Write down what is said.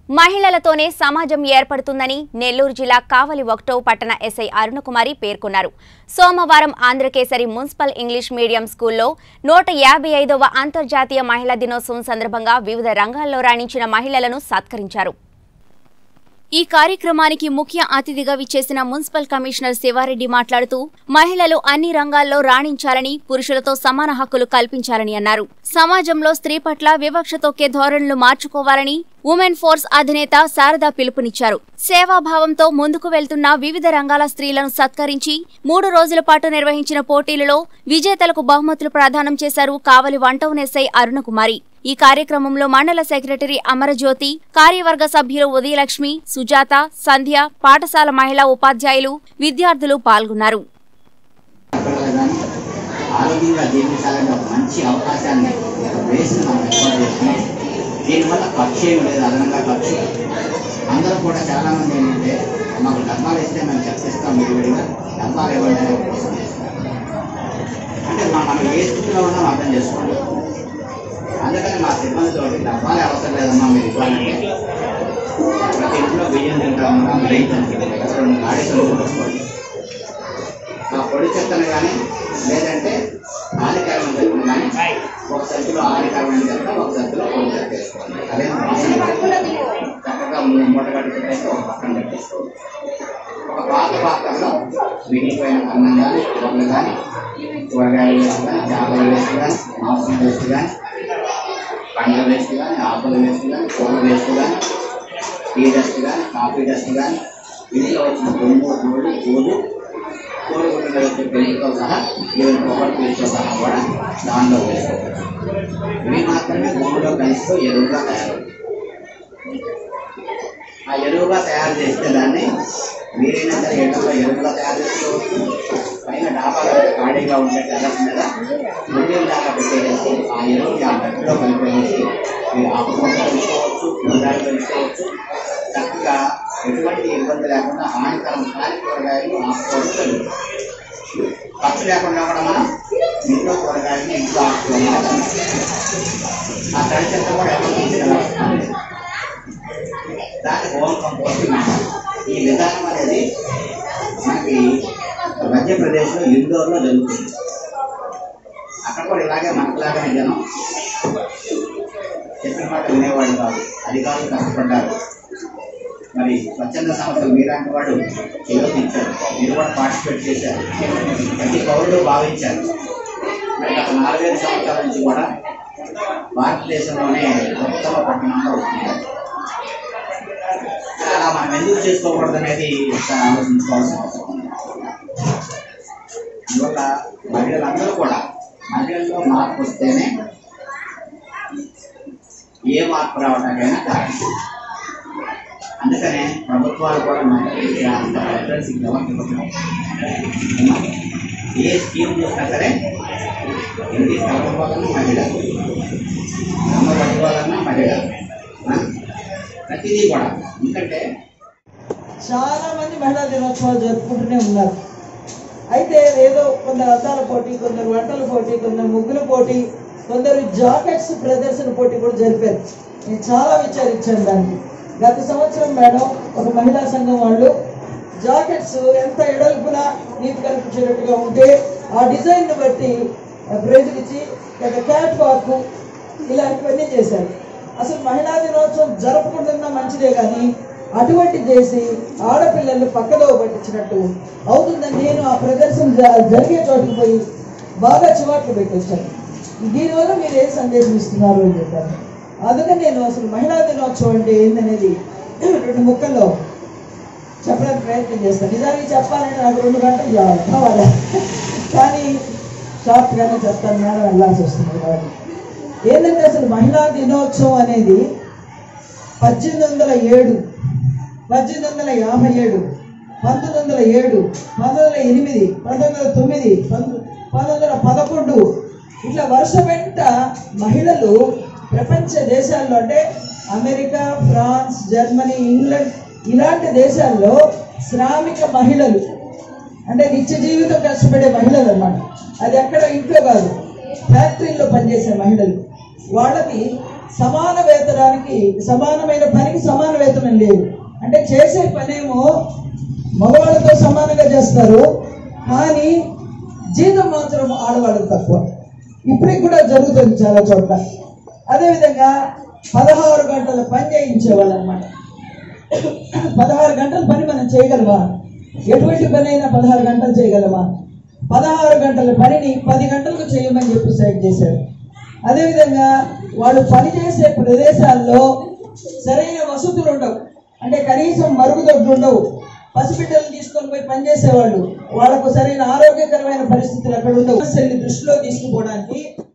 మహిళలతోనే సమాజం ఏర్పడుతుందని నెల్లూరు జిల్లా కావలి ఒకటో పట్టణ ఎస్ఐ అరుణకుమారి పేర్కొన్నారు సోమవారం ఆంధ్రకేసరి మున్సిపల్ ఇంగ్లీష్ మీడియం స్కూల్లో నూట యాభై ఐదవ అంతర్జాతీయ మహిళా దినోత్సవం సందర్భంగా వివిధ రంగాల్లో రాణించిన మహిళలను సత్కరించారు ఈ కార్యక్రమానికి ముఖ్య అతిథిగా విచ్చేసిన మున్సిపల్ కమిషనర్ శివారెడ్డి మాట్లాడుతూ మహిళలు అన్ని రంగాల్లో రాణించాలని పురుషులతో సమాన హక్కులు కల్పించాలని అన్నారు సమాజంలో స్త్రీ పట్ల వివక్ష తొక్కే ధోరణులు మార్చుకోవాలని ఉమెన్ ఫోర్స్ అధినేత శారద పిలుపునిచ్చారు సేవాభావంతో ముందుకు వెళ్తున్న వివిధ రంగాల స్త్రీలను సత్కరించి మూడు రోజుల పాటు నిర్వహించిన పోటీలలో విజేతలకు బహుమతులు ప్రదానం చేశారు కావలి వంటౌన్ ఎస్ఐ అరుణకుమారి ఈ కార్యక్రమంలో మండల సెక్రటరీ అమరజ్యోతి కార్యవర్గ సభ్యులు ఉదయలక్ష్మి సుజాత సంధ్య పాఠశాల మహిళా ఉపాధ్యాయులు విద్యార్థులు పాల్గొన్నారు పిల్లలు కానీ ఆరోగ్యంగా జీవించాలనే ఒక మంచి అవకాశాన్ని వేసి మనం ఏర్పాటు చేసుకుని దీనివల్ల ఖర్చు ఏమి లేదు అదనంగా ఖర్చు అందరూ కూడా చాలా మంది ఏంటంటే మాకు డబ్బాలు ఇస్తే మేము చర్చిస్తాం విడివిడిగా డబ్బాలు ఇవ్వండి అనే కోసం చేస్తారు అంటే మా- మనం ఏ స్థితిలో ఉన్నాం అర్థం చేసుకోండి అందుకని మా సిబ్బందితో డబ్బాలే అవసరం లేదమ్మా మీరు ఇవ్వాలంటే ప్రతి ఇంట్లో బియ్యం తింటామన్నా బియ్యం తింటాం రెండు గాడి కొనుక్కోండి ఆ పొడి చెత్తను కానీ లేదంటే హానికరమైన చెత్తను కానీ ఒక సంచిలో హానికరమైన చెత్త ఒక సంచిలో పొడి చెత్త వేసుకోండి అదే వాసన రాదు. చక్కగా మూడు మూట కట్టుకుంటే ఒక పక్కన పెట్టేసుకోండి ఒక పాత పాత్రలో మిగిలిపోయిన అన్నం కానీ కూరలు కానీ కూరగాయలు వేస్ట్ కానీ చేపల వేస్ట్ కానీ మాంసం వేస్ట్ కానీ పండ్ల వేస్ట్ కానీ ఆకుల వేస్ట్ కానీ కూర వేస్ట్ కానీ టీ డస్ట్ కానీ కాఫీ డస్ట్ కానీ ఇంట్లో వచ్చిన దుమ్ము ధూళి పూలు కోడిగుడ్డు వచ్చే పెళ్లితో సహా ఈవెన్ కొబ్బరి పీచుతో సహా కూడా దానిలో వేసుకోవచ్చు ఇవి మాత్రమే భూమిలో కలిసితో ఎరువుగా తయారవుతాయి ఆ ఎరువుగా తయారు చేస్తే దాన్ని మీరైనా సరే ఎండలో ఎరువుగా తయారు చేసుకోవచ్చు పైన డాబాలో ఖాళీగా ఉండే టెరస్ మీద ముందు దాకా పెట్టేసి ఆ ఎరువుని ఆ గట్టిలో కలిపేసి మీరు ఆకుకూరలు పెంచుకోవచ్చు కూరగాయలు పెంచుకోవచ్చు చక్కగా ఎటువంటి ఇబ్బంది లేకుండా హానికరం కాని కూరగాయలు ఆకుకూరలు పెంచుకోవచ్చు ఖర్చు లేకుండా కూడా మనం ఇంట్లో కూరగాయలని ఇంట్లో ఆకుకూరలు ఆ తడి చెత్త కూడా ఎవరు తీసుకెళ్ళాలి దాన్ని హోమ్ కంపోస్టింగ్ అంటారు ఈ విధానం అనేది మనకి మధ్యప్రదేశ్లో ఇండోర్లో జరుగుతుంది అక్కడ కూడా ఇలాగే మనకులాగానే జనం చెప్పిన మాట వినేవాళ్ళు కాదు అధికారులు కష్టపడ్డారు మరి స్వచ్ఛంద సంస్థలు మీలాంటి వాళ్ళు చేయించారు మీరు కూడా పార్టిసిపేట్ చేశారు ప్రతి పౌరులు భావించారు మరి గత నాలుగైదు సంవత్సరాల నుంచి కూడా భారతదేశంలోనే ఉత్తమ పట్టణంలో వస్తుంది అలా మనం ఎందుకు చేసుకోకూడదు అనేది ఒకసారి ఆలోచించుకోవాల్సిన అవసరం ఉంది అందువల్ల మహిళలందరూ కూడా మహిళల్లో మార్పు వస్తేనే ఏ మార్పు రావడానికైనా కారణం అందుకనే ప్రభుత్వాలు కూడా మహిళలకి అంత ప్రిఫరెన్స్ ఎవరికి ఇవ్వట్లేదు. ఏ స్కీమ్ చూసినా సరే ఇంటి కలపాలన్నా మహిళ అమ్మ పట్టుకోవాలన్నా మహిళ ఆ? ప్రతిదీ కూడా ఎందుకంటే చాలా మంది మహిళా దినోత్సవాలు జరుపుకుంటూనే ఉన్నారు అయితే ఏదో కొందరు అద్దాల పోటీ కొందరు వంటల పోటీ కొందరు ముగ్గుల పోటీ కొందరు జాకెట్స్ ప్రదర్శన పోటీ కూడా జరిపారు నేను చాలా విచారించాను దానికి గత సంవత్సరం మేడం ఒక మహిళా సంఘం వాళ్ళు జాకెట్స్ ఎంత ఎడల్పున నీటి కనిపించేటట్టుగా ఉంటే ఆ డిజైన్ బట్టి ప్రైజులు ఇచ్చి ఒక క్యాట్ వాక్ ఇలాంటివన్నీ చేశారు అసలు మహిళా దినోత్సవం జరపకుండా మంచిదే కానీ అటువంటి చేసి ఆడపిల్లలు పక్కదో పట్టించినట్టు అవుతుందని నేను ఆ ప్రదర్శన జ- జరిగే చోటుకు పోయి బాగా చివాట్లు పెట్టి వచ్చాను దీనివల్ల మీరు ఏ సందేశం ఇస్తున్నారు అని చెప్పారు అందుకని నేను అసలు మహిళా దినోత్సవం అంటే ఏందనేది రెండు ముక్కల్లో చెప్పడానికి ప్రయత్నం చేస్తాను నిజానికి చెప్పాలంటే నాకు రెండు గంటలు చాలు కావాలి కానీ షార్ట్గానే చెప్తాను మేడం వెళ్ళాల్సి వస్తుంది కాబట్టి ఏంటంటే అసలు మహిళా దినోత్సవం అనేది పద్దెనిమిది వందల ఏడు పద్దెనిమిది వందల యాభై ఏడు పంతొమ్మిది వందల ఏడు పంతొమ్మిది వందల ఎనిమిది పంతొమ్మిది వందల తొమ్మిది పంతొమ్మిది పంతొమ్మిది వందల పదకొండు ఇట్లా వరుస వెంట మహిళలు ప్రపంచ దేశాల్లో అంటే అమెరికా ఫ్రాన్స్ జర్మనీ ఇంగ్లాండ్ ఇలాంటి దేశాల్లో శ్రామిక మహిళలు అంటే నిత్య జీవితం కష్టపడే మహిళలు అన్నమాట అది ఎక్కడ ఇంట్లో కాదు ఫ్యాక్టరీల్లో పనిచేసే మహిళలు వాళ్ళకి సమాన వేతనానికి సమానమైన పనికి సమాన వేతనం లేదు అంటే చేసే పనేమో మగవాళ్ళతో సమానంగా చేస్తారు కానీ జీతం మాత్రం ఆడవాళ్ళకి తక్కువ ఇప్పటికి కూడా జరుగుతుంది చాలా చోట్ల అదేవిధంగా పదహారు గంటల పని చేయించేవాళ్ళు అనమాట పదహారు గంటల పని మనం చేయగలమా ఎటువంటి పని అయినా పదహారు గంటలు చేయగలమా పదహారు గంటల పనిని పది గంటలకు చేయమని చెప్పి సెలెక్ట్ చేశారు అదేవిధంగా వాళ్ళు పనిచేసే ప్రదేశాల్లో సరైన వసతులు ఉండవు అంటే కనీసం మరుగుదొడ్లు ఉండవు పసిబిడ్డలు తీసుకొని పోయి పనిచేసేవాళ్ళు వాళ్ళకు సరైన ఆరోగ్యకరమైన పరిస్థితులు అక్కడ ఉండవు సమస్యల్ని దృష్టిలో తీసుకుపోవడానికి